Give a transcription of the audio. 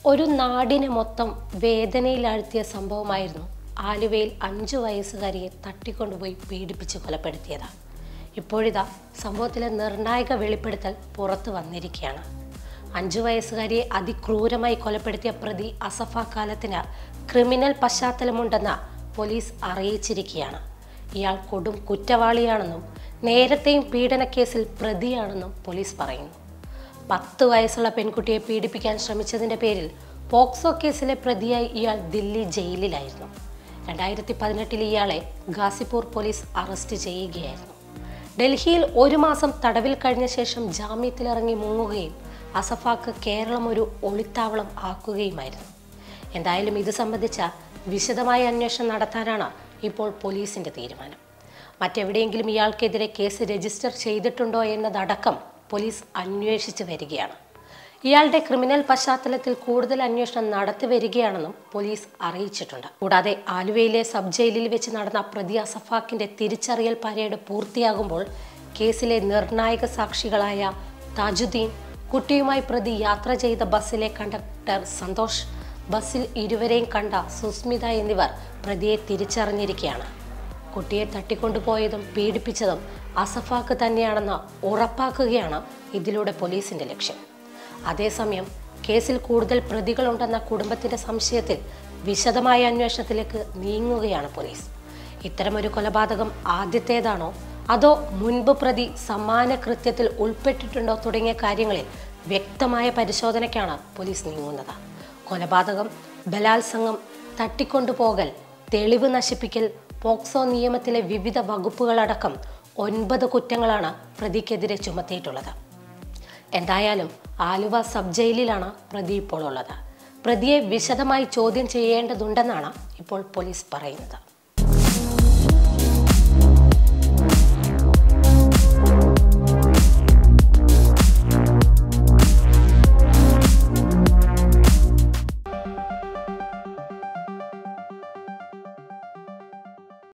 ഒരു നാടിനെ മൊത്തം വേദനയിലാഴ്ത്തിയ സംഭവമായിരുന്നു ആലുവയിൽ അഞ്ചു വയസ്സുകാരിയെ തട്ടിക്കൊണ്ടുപോയി പീഡിപ്പിച്ച് കൊലപ്പെടുത്തിയത് ഇപ്പോഴിതാ സംഭവത്തിലെ നിർണായക വെളിപ്പെടുത്തൽ പുറത്തു വന്നിരിക്കുകയാണ് അഞ്ചു വയസ്സുകാരിയെ അതിക്രൂരമായി കൊലപ്പെടുത്തിയ പ്രതി അസഫ കാലത്തിന് ക്രിമിനൽ പശ്ചാത്തലമുണ്ടെന്ന് പോലീസ് അറിയിച്ചിരിക്കുകയാണ് ഇയാൾ കൊടും കുറ്റവാളിയാണെന്നും നേരത്തെയും പീഡനക്കേസിൽ പ്രതിയാണെന്നും പോലീസ് പറയുന്നു പത്ത് വയസ്സുള്ള പെൺകുട്ടിയെ പീഡിപ്പിക്കാൻ ശ്രമിച്ചതിന്റെ പേരിൽ പോക്സോ കേസിലെ പ്രതിയായി ഇയാൾ ദില്ലി ജയിലിലായിരുന്നു രണ്ടായിരത്തി പതിനെട്ടിൽ ഇയാളെ ഗാസിപൂർ പോലീസ് അറസ്റ്റ് ചെയ്യുകയായിരുന്നു ഡൽഹിയിൽ ഒരു മാസം തടവിൽ കഴിഞ്ഞ ശേഷം ജാമ്യത്തിലിറങ്ങി മുങ്ങുകയും അസഫാക്ക് കേരളം ഒരു ഒളിത്താവളം ആക്കുകയുമായിരുന്നു എന്തായാലും ഇത് സംബന്ധിച്ച വിശദമായ അന്വേഷണം നടത്താനാണ് ഇപ്പോൾ പോലീസിന്റെ തീരുമാനം മറ്റെവിടെയെങ്കിലും ഇയാൾക്കെതിരെ കേസ് രജിസ്റ്റർ ചെയ്തിട്ടുണ്ടോ എന്നതടക്കം പോലീസ് അന്വേഷിച്ചു വരികയാണ് ഇയാളുടെ ക്രിമിനൽ പശ്ചാത്തലത്തിൽ കൂടുതൽ അന്വേഷണം നടത്തി വരികയാണെന്നും പോലീസ് അറിയിച്ചിട്ടുണ്ട് കൂടാതെ ആലുവയിലെ സബ് ജയിലിൽ വെച്ച് നടന്ന പ്രതി അസഫാക്കിന്റെ തിരിച്ചറിയൽ പരേഡ് പൂർത്തിയാകുമ്പോൾ കേസിലെ നിർണായക സാക്ഷികളായ താജുദ്ദീൻ കുട്ടിയുമായി പ്രതി യാത്ര ചെയ്ത ബസ്സിലെ കണ്ടക്ടർ സന്തോഷ് ബസ്സിൽ ഇരുവരെയും കണ്ട സുസ്മിത എന്നിവർ പ്രതിയെ തിരിച്ചറിഞ്ഞിരിക്കുകയാണ് കുട്ടിയെ തട്ടിക്കൊണ്ടുപോയതും പീഡിപ്പിച്ചതും അസഫാക്ക് തന്നെയാണെന്ന് ഉറപ്പാക്കുകയാണ് ഇതിലൂടെ പോലീസിന്റെ ലക്ഷ്യം അതേസമയം കേസിൽ കൂടുതൽ പ്രതികളുണ്ടെന്ന കുടുംബത്തിന്റെ സംശയത്തിൽ വിശദമായ അന്വേഷണത്തിലേക്ക് നീങ്ങുകയാണ് പോലീസ് ഇത്തരമൊരു കൊലപാതകം ആദ്യത്തേതാണോ അതോ മുൻപ് പ്രതി സമാന കൃത്യത്തിൽ ഉൾപ്പെട്ടിട്ടുണ്ടോ തുടങ്ങിയ കാര്യങ്ങളിൽ വ്യക്തമായ പരിശോധനയ്ക്കാണ് പോലീസ് നീങ്ങുന്നത് കൊലപാതകം ബലാത്സംഗം തട്ടിക്കൊണ്ടുപോകൽ തെളിവ് നശിപ്പിക്കൽ പോക്സോ നിയമത്തിലെ വിവിധ വകുപ്പുകളടക്കം ഒൻപത് കുറ്റങ്ങളാണ് പ്രതിക്കെതിരെ ചുമത്തിയിട്ടുള്ളത് എന്തായാലും ആലുവ സബ് ജയിലിലാണ് പ്രതി ഇപ്പോൾ ഉള്ളത് പ്രതിയെ വിശദമായി ചോദ്യം ചെയ്യേണ്ടതുണ്ടെന്നാണ് ഇപ്പോൾ പോലീസ് പറയുന്നത്